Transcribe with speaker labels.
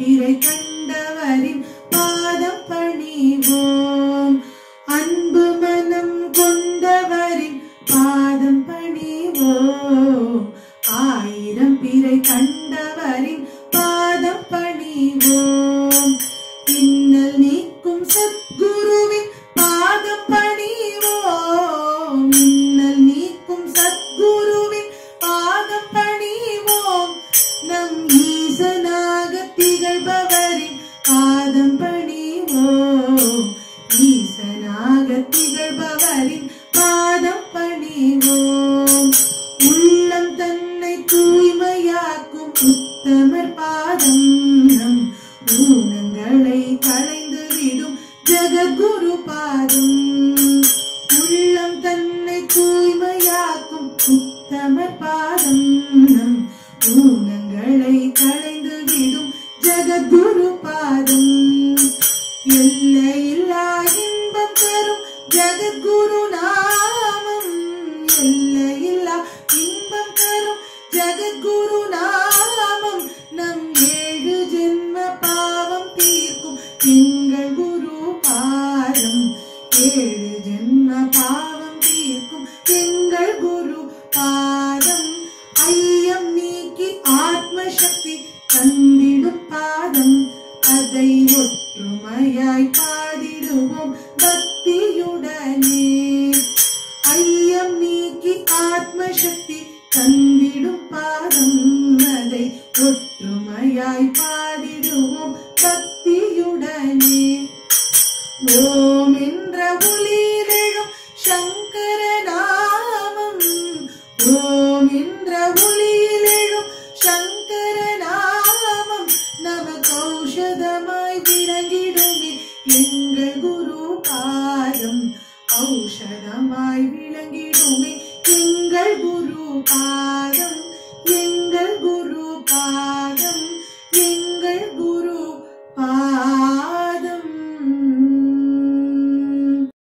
Speaker 1: பிறை கண்டவரின் பாதம் பணிவோம் அன்பு மனம் கொண்டவரின் பாதம் பணிவோம் ஆயிரம் பிறை கண்டவரின் பாதம் பணிவோம் இன்னல் நீக்கும் சத்குருவின் பாதம் பணிவோம் இன்னல் நீக்கும் சத்குருவின் பாதம் பணிவோம் நம் ஈசனாக திகழ்பவரின் பாதம் பணிவோம் ஈசனாக திகழ்பவரின் பாதம் பணிவோம் உள்ளம் தன்னை தூய்மையாக்கும் உத்தமர் பாதம் நம் ஊனங்களை களைந்து விடும் ஜெகத்குரு பாதம் உள்ளம் தன்னை தூய்மையாக்கும் உத்தமர் பாதம் நம் ஊனங்களை களைந்து விடும் ஜெகத்குரு பாதம் எல்லையில்லா இன்பம் தரும் ஜெகத்குரு நாமம் எல்லையில்லா இன்பம் தரும் ஜெகத்குரு நாமம் நம் ஏழு ஜென்ம பாவம் தீர்க்கும் எங்கள் குரு பாதம் ஏழு ஜென்ம பாவம் தீர்க்கும் எங்கள் குரு பாதம் ஐயம் நீக்கி ஆத்ம சக்தி தந்திடும் பாதம் அதை ஒற்றுமையாய் பாடிடுவோம் பக்தியுடனே ஐயம் நீக்கி ஆத்ம சக்தி தந்திடும் பாதம் அதை ஒற்றுமையாய் பாடிடுவோம் பக்தியுடனே ஓம் என்ற ஒளியிலும் சங்கர நாமம் ஓம் என்ற ஒளியிலும் சங்கர நாமம் நமக்கு ஔஷதமாய் விளங்கிடுமே எங்கள்